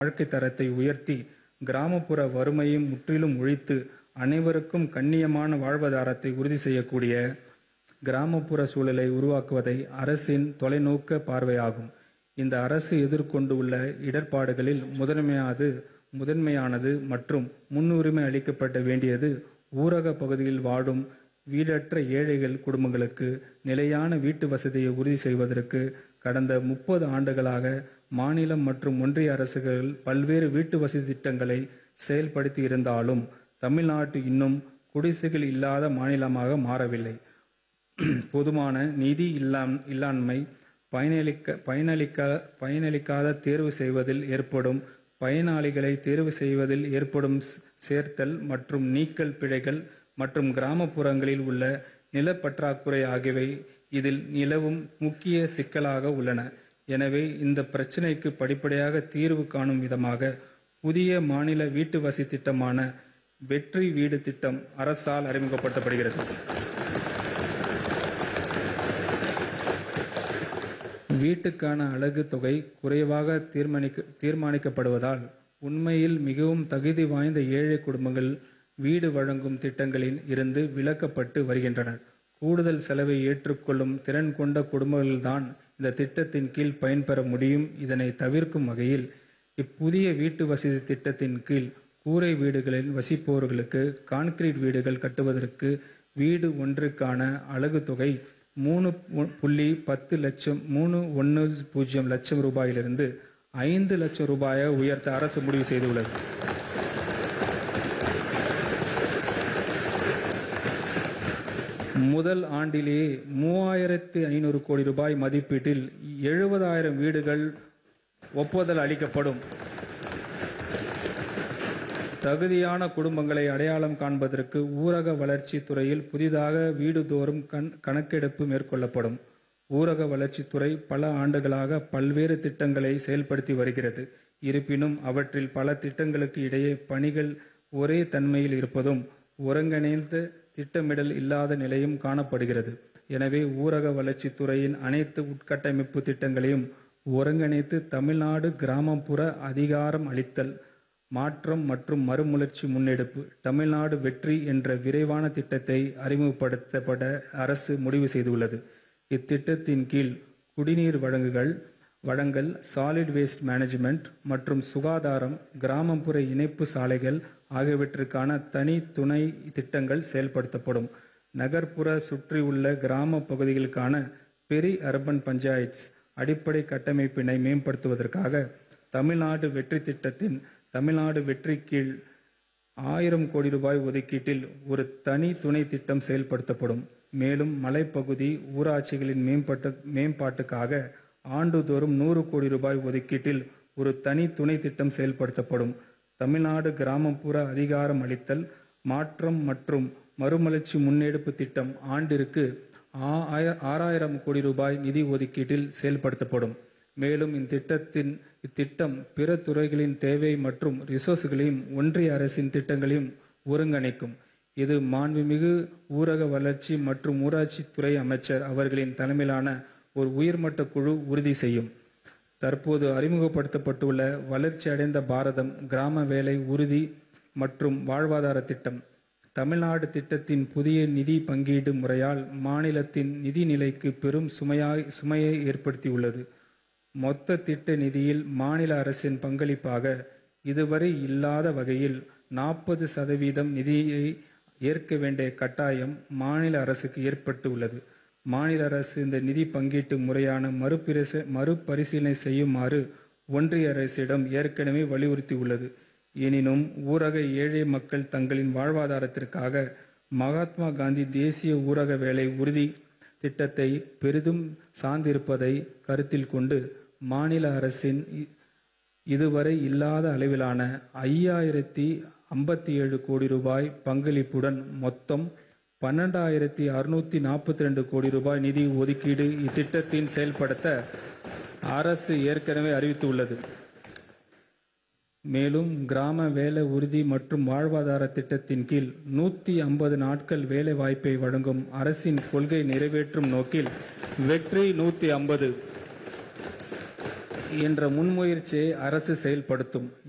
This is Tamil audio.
வாழ்க்கை தரத்தை உயர்த்தி கிராமப்புற வறுமையை முற்றிலும் ஒழித்து அனைவருக்கும் கண்ணியமான வாழ்வாதாரத்தை உறுதி செய்யக்கூடிய கிராமப்புற சூழலை உருவாக்குவதை அரசின் தொலைநோக்க பார்வையாகும் இந்த அரசு எதிர்கொண்டுள்ள இடர்பாடுகளில் முதன்மையாது முதன்மையானது மற்றும் முன்னுரிமை அளிக்கப்பட வேண்டியது ஊரக பகுதியில் வாழும் வீடற்ற ஏழைகள் குடும்பங்களுக்கு நிலையான வீட்டு வசதியை உறுதி செய்வதற்கு கடந்த முப்பது ஆண்டுகளாக மாநிலம் மற்றும் ஒன்றிய அரசுகள் பல்வேறு வீட்டு வசதி திட்டங்களை செயல்படுத்தி இருந்தாலும் தமிழ்நாடு இன்னும் குடிசைகள் இல்லாத மாநிலமாக மாறவில்லை பொதுமான நிதி இல்லாம் இல்லாண்மை பயனளிக்க பயனளிக்க பயனளிக்காத தேர்வு செய்வதில் ஏற்படும் பயனாளிகளை தேர்வு செய்வதில் ஏற்படும் ஸ்- சேர்த்தல் மற்றும் நீக்கல் பிழைகள் மற்றும் கிராமப்புறங்களில் உள்ள நிலப்பற்றாக்குறை ஆகியவை இதில் நிலவும் முக்கிய சிக்கலாக உள்ளன எனவே இந்த பிரச்சினைக்கு படிப்படியாக தீர்வு காணும் விதமாக புதிய மாநில வீட்டு வசதி திட்டமான வெற்றி வீடு திட்டம் அரசால் அறிமுகப்படுத்தப்படுகிறது வீட்டுக்கான அலகு தொகை குறைவாக தீர்மானிக்க தீர்மானிக்கப்படுவதால் உண்மையில் மிகவும் தகுதி வாய்ந்த ஏழை குடும்பங்கள் வீடு வழங்கும் திட்டங்களில் இருந்து விலக்கப்பட்டு வருகின்றனர் கூடுதல் செலவை ஏற்றுக்கொள்ளும் திறன் கொண்ட குடும்பங்கள்தான் இந்த திட்டத்தின் கீழ் பயன்பெற முடியும் இதனை தவிர்க்கும் வகையில் இப்புதிய வீட்டு வசதி திட்டத்தின் கீழ் கூரை வீடுகளில் வசிப்பவர்களுக்கு கான்கிரீட் வீடுகள் கட்டுவதற்கு வீடு ஒன்றுக்கான அலகு தொகை மூணு பு- புள்ளி பத்து லட்சம் மூணு ஒன்று பூஜ்ஜியம் லட்சம் ரூபாயிலிருந்து ஐந்து லட்சம் ரூபாயாக உயர்த்த அரசு முடிவு செய்துள்ளது முதல் ஆண்டிலேயே மூவாயிரத்து ஐநூறு கோடி ரூபாய் மதிப்பீட்டில் எழுபதாயிரம் வீடுகள் ஒப்புதல் அளிக்கப்படும் தகுதியான குடும்பங்களை அடையாளம் காண்பதற்கு ஊரக வளர்ச்சி துறையில் புதிதாக வீடுதோறும் கண் கணக்கெடுப்பு மேற்கொள்ளப்படும் ஊரக வளர்ச்சித்துறை பல ஆண்டுகளாக பல்வேறு திட்டங்களை செயல்படுத்தி வருகிறது இருப்பினும் அவற்றில் பல திட்டங்களுக்கு இடையே பணிகள் ஒரே தன்மையில் இருப்பதும் ஒருங்கிணைந்த திட்டமிடல் இல்லாத நிலையும் காணப்படுகிறது எனவே ஊரக வளர்ச்சித்துறையின் அனைத்து உட்கட்டமைப்பு திட்டங்களையும் ஒருங்கிணைத்து தமிழ்நாடு கிராமப்புற அதிகாரம் அளித்தல் மாற்றம் மற்றும் மறுமலர்ச்சி முன்னெடுப்பு தமிழ்நாடு வெற்றி என்ற விரைவான திட்டத்தை அறிமுகப்படுத்தப்பட அரசு முடிவு செய்துள்ளது இத்திட்டத்தின் கீழ் குடிநீர் வழங்குகள் வழங்கல் சாலிட் வேஸ்ட் மேனேஜ்மெண்ட் மற்றும் சுகாதாரம் கிராமப்புற இணைப்பு சாலைகள் ஆகியவற்றுக்கான தனி துணை திட்டங்கள் செயல்படுத்தப்படும் நகர்ப்புற சுற்றியுள்ள கிராம பகுதிகளுக்கான பெரி அர்பன் பஞ்சாயத்ஸ் அடிப்படை கட்டமைப்பினை மேம்படுத்துவதற்காக தமிழ்நாடு வெற்றி திட்டத்தின் தமிழ்நாடு வெற்றி கீழ் ஆயிரம் கோடி ரூபாய் ஒதுக்கீட்டில் ஒரு தனி துணை திட்டம் செயல்படுத்தப்படும் மேலும் மலைப்பகுதி ஊராட்சிகளின் மேம்பட்ட மேம்பாட்டுக்காக ஆண்டுதோறும் நூறு கோடி ரூபாய் ஒதுக்கீட்டில் ஒரு தனி துணை திட்டம் செயல்படுத்தப்படும் தமிழ்நாடு கிராமப்புற அதிகாரம் அளித்தல் மாற்றம் மற்றும் மறுமலர்ச்சி முன்னெடுப்பு திட்டம் ஆண்டிற்கு ஆ- ஆய- ஆறாயிரம் கோடி ரூபாய் நிதி ஒதுக்கீட்டில் செயல்படுத்தப்படும் மேலும் இத்திட்டத்தின் இத்திட்டம் பிற துறைகளின் தேவை மற்றும் ரிசோர்ஸ்களையும் ஒன்றிய அரசின் திட்டங்களையும் ஒருங்கிணைக்கும் இது மாண்புமிகு ஊரக வளர்ச்சி மற்றும் ஊராட்சித்துறை அமைச்சர் அவர்களின் தலைமையிலான ஒரு உயர்மட்ட குழு உறுதி செய்யும் தற்போது அறிமுகப்படுத்தப்பட்டுள்ள வளர்ச்சி அடைந்த பாரதம் கிராம வேலை உறுதி மற்றும் வாழ்வாதார திட்டம் தமிழ்நாடு திட்டத்தின் புதிய நிதி பங்கீடு முறையால் மாநிலத்தின் நிதி நிலைக்கு பெரும் சுமையாய் சுமையை ஏற்படுத்தியுள்ளது மொத்த திட்ட நிதியில் மாநில அரசின் பங்களிப்பாக இதுவரை இல்லாத வகையில் நாற்பது சதவீதம் நிதியை ஏற்க வேண்டிய கட்டாயம் மாநில அரசுக்கு ஏற்பட்டு உள்ளது மாநில அரசு இந்த நிதி பங்கீட்டு முறையான மறுபிரச மறுபரிசீலனை செய்யுமாறு ஒன்றிய அரசிடம் ஏற்கனவே வலியுறுத்தியுள்ளது எனினும் ஊரக ஏழை மக்கள் தங்களின் வாழ்வாதாரத்திற்காக மகாத்மா காந்தி தேசிய ஊரக வேலை உறுதி திட்டத்தை பெரிதும் சார்ந்திருப்பதை கருத்தில் கொண்டு மாநில அரசின் இ- இதுவரை இல்லாத அளவிலான ஐயாயிரத்தி ஐம்பத்தி ஏழு கோடி ரூபாய் பங்களிப்புடன் மொத்தம் பன்னெண்டாயிரத்தி அறுநூத்தி நாற்பத்தி ரெண்டு கோடி ரூபாய் நிதி ஒதுக்கீடு இத்திட்டத்தின் செயல்படுத்த அரசு ஏற்கனவே அறிவித்துள்ளது மேலும் கிராம வேலை உறுதி மற்றும் வாழ்வாதார திட்டத்தின் கீழ் நூத்தி ஐம்பது நாட்கள் வேலை வாய்ப்பை வழங்கும் அரசின் கொள்கை நிறைவேற்றும் நோக்கில் வெற்றி நூத்தி ஐம்பது என்ற முன்முயற்சியை அரசு செயல்படுத்தும்